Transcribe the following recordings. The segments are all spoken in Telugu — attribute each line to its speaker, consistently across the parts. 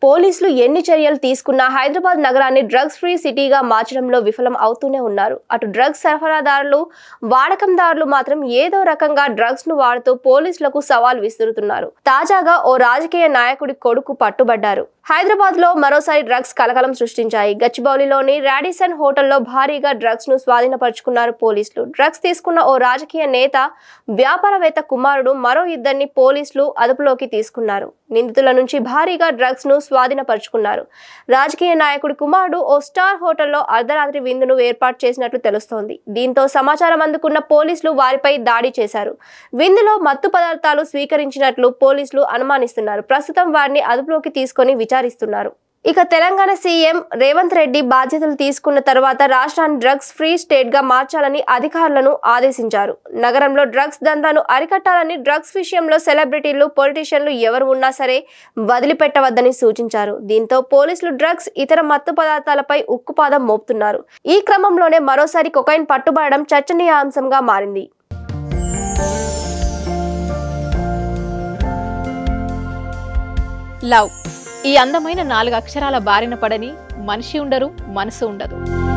Speaker 1: పోలీసులు ఎన్ని చర్యలు తీసుకున్నా హైదరాబాద్ నగరాన్ని డ్రగ్స్ ఫ్రీ సిటీగా మార్చడంలో విఫలం అవుతూనే ఉన్నారు అటు డ్రగ్స్ సరఫరాదారులు వాడకందారులు మాత్రం ఏదో రకంగా డ్రగ్స్ ను వాడుతూ పోలీసులకు సవాల్ విసురుతున్నారు తాజాగా ఓ రాజకీయ నాయకుడి కొడుకు పట్టుబడ్డారు హైదరాబాద్ లో మరోసారి డ్రగ్స్ కలకలం సృష్టించాయి గచ్చిబౌలిలోని రాడిసన్ హోటల్లో భారీగా డ్రగ్స్ ను స్వాధీనపరుచుకున్నారు పోలీసులు డ్రగ్స్ తీసుకున్న ఓ రాజకీయ నేత వ్యాపారవేత్త కుమారుడు మరో ఇద్దరిని పోలీసులు అదుపులోకి తీసుకున్నారు నిందితుల నుంచి భారీగా డ్రగ్స్ ను స్వాధీనపరుచుకున్నారు రాజకీయ నాయకుడి కుమారుడు ఓ స్టార్ హోటల్లో అర్ధరాత్రి విందును ఏర్పాటు చేసినట్లు తెలుస్తోంది దీంతో సమాచారం అందుకున్న పోలీసులు వారిపై దాడి చేశారు విందులో మత్తు పదార్థాలు స్వీకరించినట్లు పోలీసులు అనుమానిస్తున్నారు ప్రస్తుతం వారిని అదుపులోకి తీసుకొని విచారిస్తున్నారు ఇక తెలంగాణ సీఎం రేవంత్ రెడ్డి బాధ్యతలు తీసుకున్న తర్వాత రాష్ట్రాన్ని డ్రగ్స్ ఫ్రీ స్టేట్ గా మార్చాలని అధికారులను ఆదేశించారు నగరంలో డ్రగ్స్ దందాను అరికట్టాలని డ్రగ్స్ విషయంలో సెలబ్రిటీలు పొలిటీషియన్లు ఎవరు ఉన్నా సరే వదిలిపెట్టవద్దని సూచించారు దీంతో పోలీసులు డ్రగ్స్ ఇతర మత్తు పదార్థాలపై ఉక్కుపాదం మోపుతున్నారు ఈ క్రమంలోనే మరోసారి కొకైన్ పట్టుబడడం చర్చనీయాంశంగా మారింది
Speaker 2: లవ్ ఈ అందమైన నాలుగు అక్షరాల బారిన పడని మనిషి ఉండరు మనసు ఉండదు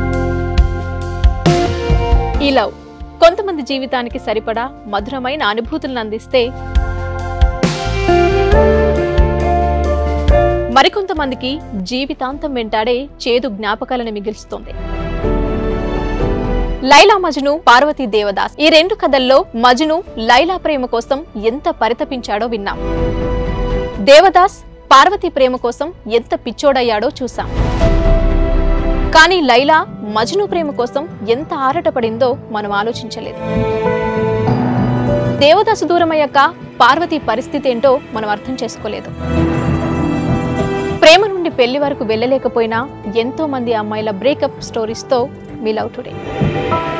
Speaker 2: ఈ లవ్ కొంతమంది జీవితానికి సరిపడా మధురమైన అనుభూతులను అందిస్తే మరికొంతమందికి జీవితాంతం వెంటాడే చేదు జ్ఞాపకాలను మిగిల్స్తుంది లైలా మజ్ను పార్వతీ దేవదాస్ ఈ రెండు కథల్లో మజ్ను లైలా ప్రేమ కోసం ఎంత పరితపించాడో విన్నాం దేవదాస్ పార్వతి ప్రేమ కోసం ఎంత పిచ్చోడయ్యాడో చూసాం కానీ లైలా మజ్ను ప్రేమ కోసం ఎంత ఆరాటపడిందో మనం ఆలోచించలేదు దేవదాసు దూరమయ్యాక పార్వతి పరిస్థితి ఏంటో మనం అర్థం చేసుకోలేదు ప్రేమ నుండి పెళ్లి వరకు వెళ్ళలేకపోయినా ఎంతో మంది అమ్మాయిల బ్రేకప్ స్టోరీస్తో మీ లవ్ టుడే